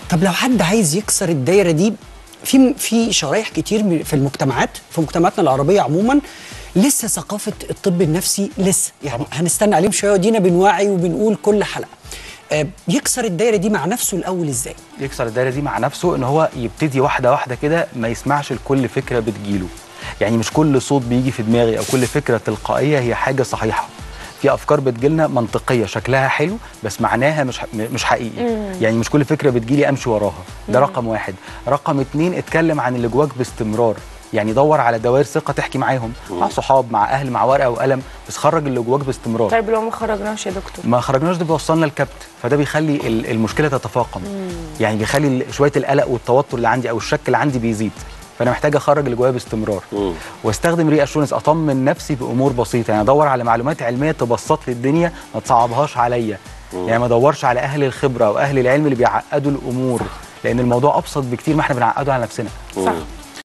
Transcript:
طب لو حد عايز يكسر الدايره دي في في شرايح كتير من- في المجتمعات في مجتمعاتنا العربيه عموما لسه ثقافه الطب النفسي لسه يعني هنستنى عليهم شويه ودينا بنوعي وبنقول كل حلقه آه، يكسر الدايره دي مع نفسه الاول ازاي يكسر الدايره دي مع نفسه ان هو يبتدي واحده واحده كده ما يسمعش لكل فكره بتجيله يعني مش كل صوت بيجي في دماغي او كل فكره تلقائيه هي حاجه صحيحه في افكار بتجيلنا منطقيه شكلها حلو بس معناها مش ح- مش حقيقي يعني مش كل فكره بتجيلي امشي وراها ده رقم واحد رقم اتنين اتكلم عن اللي جواك باستمرار يعني دور على دوائر ثقه تحكي معاهم مع صحاب مع اهل مع ورقه وقلم بس خرج اللي جواك باستمرار طيب لو ما خرجناش يا دكتور ما خرجناش ده بيوصلنا لكبت فده بيخلي ال- المشكله تتفاقم يعني بيخلي ال- شويه القلق والتوتر اللي عندي او الشك اللي عندي بيزيد فانا محتاج اخرج اللي جوايا باستمرار واستخدم ري اشورنس اطمن نفسي بامور بسيطه يعني ادور على معلومات علميه تبسط لي الدنيا ما تصعبهاش عليا يعني ما ادورش على اهل الخبره او اهل العلم اللي بيعقدوا الامور لان الموضوع ابسط بكتير ما احنا بنعقده على نفسنا صح